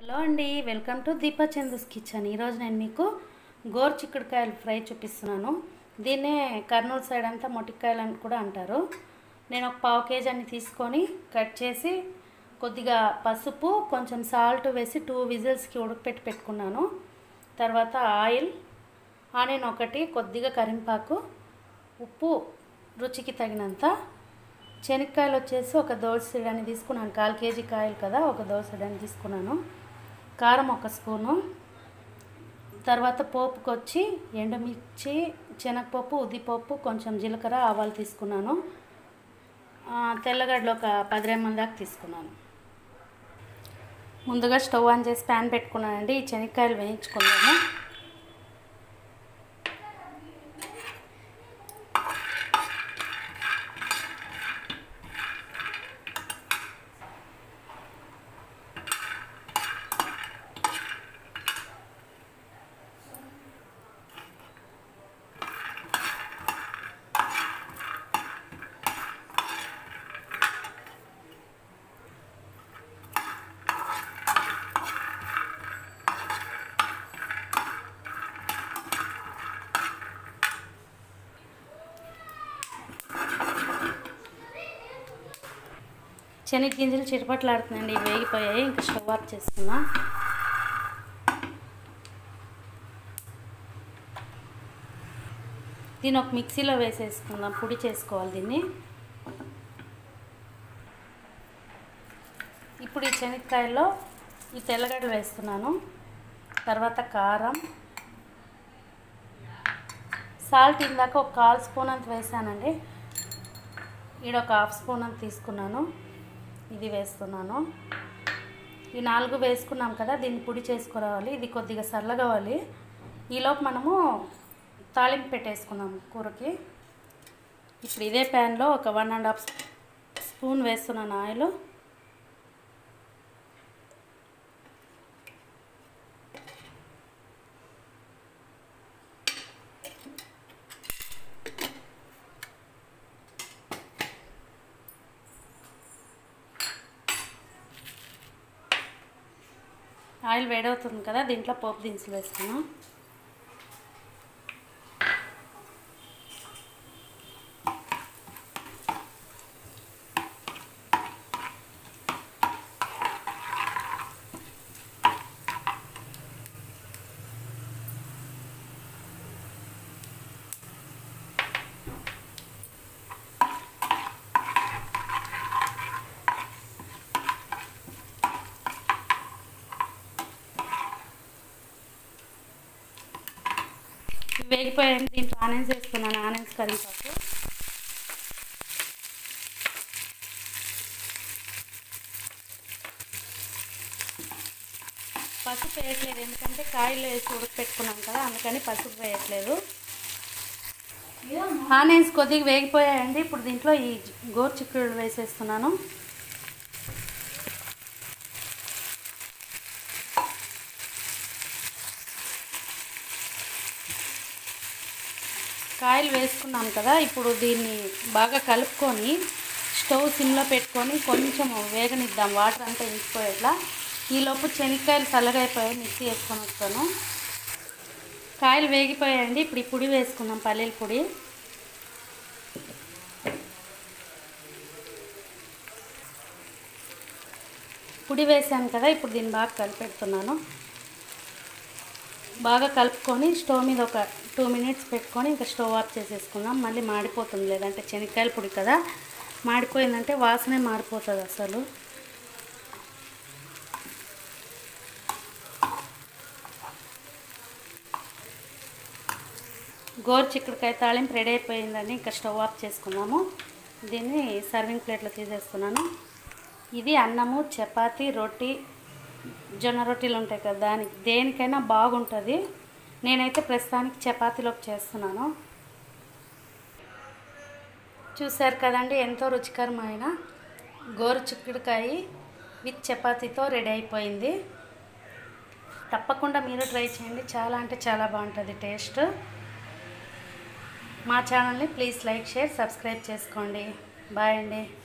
hello అండి welcome to Deepa Chandu's kitchen ఈరోజు నేను మీకు గోరు చిక్కుడుకాయలు ఫ్రై చూపిస్తున్నాను దీన్నే కర్నూలు సైడ్ అంతా మొటికాయలు అని కూడా అంటారు నేను ఒక పావు కేజీ అన్ని తీసుకొని కట్ చేసి కొద్దిగా పసుపు కొంచెం సాల్ట్ వేసి టూ విజిల్స్కి ఉడకపెట్టి పెట్టుకున్నాను తర్వాత ఆయిల్ ఆనియన్ ఒకటి కొద్దిగా కరింపాకు ఉప్పు రుచికి తగినంత శనక్కాయలు వచ్చేసి ఒక దోసెడని తీసుకున్నాను కాల్ కేజీ కాయలు కదా ఒక దోసెడని తీసుకున్నాను కారం ఒక స్పూను తర్వాత పోపుకి వచ్చి ఎండుమిర్చి శనగపప్పు ఉద్దిపప్పు కొంచెం జీలకర్ర ఆవాలు తీసుకున్నాను ఆ, తెల్లగడ్డలు ఒక పది రెమ్మల దాకా తీసుకున్నాను ముందుగా స్టవ్ ఆన్ చేసి ప్యాన్ పెట్టుకున్నానండి ఈ శనక్కాయలు వేయించుకున్నాను శనగ గింజలు చిటపట్లాడుతున్నాయండి ఇవి వేగిపోయాయి ఇంకా స్టవ్ ఆఫ్ చేసుకున్నా దీన్ని ఒక మిక్సీలో వేసేసుకుందాం పొడి చేసుకోవాలి దీన్ని ఇప్పుడు ఈ శనక్కాయల్లో ఈ తెల్లగడ్డలు వేస్తున్నాను తర్వాత కారం సాల్ట్ ఇందాక ఒక కాల్ స్పూన్ అంత వేసానండి ఈడ ఒక హాఫ్ స్పూన్ అంత తీసుకున్నాను ఇది వేస్తున్నాను ఈ నాలుగు వేసుకున్నాం కదా దీన్ని పొడి చేసుకురావాలి ఇది కొద్దిగా చల్లగవాలి ఈలోపు మనము తాలింపు పెట్టేసుకున్నాం కూరకి ఇప్పుడు ఇదే ప్యాన్లో ఒక వన్ అండ్ హాఫ్ స్పూన్ వేస్తున్నాను ఆయిల్ ఆయిల్ వేడవుతుంది కదా దీంట్లో పోపు దినుసులు వేసుకున్నాం ఇవి వేగిపోయాయి దీంట్లో ఆనియన్స్ వేసుకున్నాను ఆనియన్స్ కరింపాకు పసుపు వేయట్లేదు ఎందుకంటే కాయలు వేసి ఉడకపెట్టుకున్నాం కదా అందుకని పసుపు వేయట్లేదు ఆనియన్స్ కొద్దిగా వేగిపోయాయండి ఇప్పుడు దీంట్లో ఈ గోరు చిక్కుడు వేసేస్తున్నాను కాయలు వేసుకున్నాం కదా ఇప్పుడు దీన్ని బాగా కలుపుకొని స్టవ్ సిమ్లో పెట్టుకొని కొంచెం వేగనిద్దాం వాటర్ అంతా ఇంకిపోయేట్లా ఈలోపు శనక్కాయలు చల్లగైపోయాయి మిక్సీ వేసుకొని వస్తాను కాయలు వేగిపోయాయండి ఇప్పుడు ఈ పొడి వేసుకుందాం పల్లీల పొడి పొడి వేసాను కదా ఇప్పుడు దీన్ని బాగా కలిపెడుతున్నాను బాగా కలుపుకొని స్టవ్ మీద ఒక టూ మినిట్స్ పెట్టుకొని ఇంకా స్టవ్ ఆఫ్ చేసేసుకుందాం మళ్ళీ మాడిపోతుంది లేదంటే శనక్కాయల పొడి కదా మాడిపోయిందంటే వాసనే మాడిపోతుంది అసలు గోరు చిక్కుడుకాయ తాళింపు రెడీ అయిపోయిందండి ఇంకా స్టవ్ ఆఫ్ చేసుకుందాము దీన్ని సర్వింగ్ ప్లేట్లో తీసేస్తున్నాను ఇది అన్నము చపాతీ రొట్టి జొన్న రొట్టెలు ఉంటాయి కదా దానికి దేనికైనా బాగుంటుంది నేనైతే ప్రస్తుతానికి చపాతీలోకి చేస్తున్నాను చూశారు కదండి ఎంతో రుచికరమైన గోరు చిక్కుడుకాయ విత్ చపాతీతో రెడీ అయిపోయింది తప్పకుండా మీరు ట్రై చేయండి చాలా అంటే చాలా బాగుంటుంది టేస్ట్ మా ఛానల్ని ప్లీజ్ లైక్ షేర్ సబ్స్క్రైబ్ చేసుకోండి బాయ్ అండి